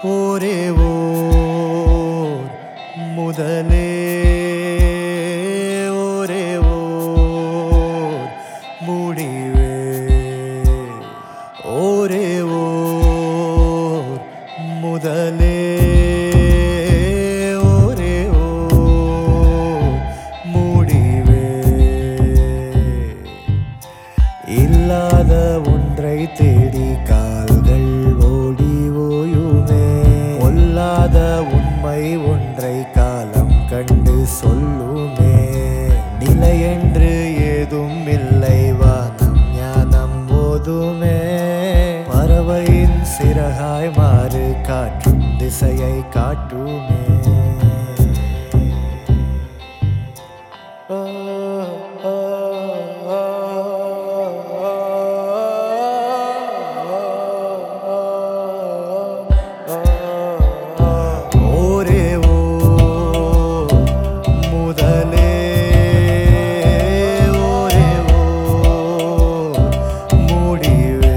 ஒரே ஓர் முதலே ஒரே ஓர் முடிவே ஒரே ஓர் முதலே ஒரே ஓர் முடிவே இல்லாத ஒன்றை தேடி கால்கள் ஓடி ஓயுமே பொல்லாத உண்மை ஒன்றை காலம் கண்டு சொல்லுமே நிலை என்று ஏதும் இல்லை வானம் ஞானம் போதுமே பறவையின் சிறகாய் மாறு காற்றும் திசையை காட்டுமே ஒரே ஓர் முதலே ஒரே ஓர் முடிவே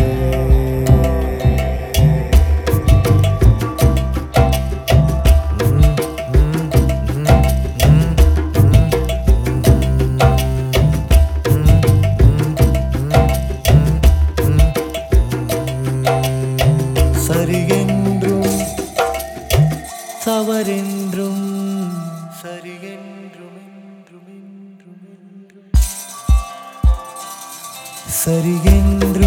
சரியென்றும் தவறென்றும் சரியென்றும் என்றும் என்றும் என்றும் சரியென்று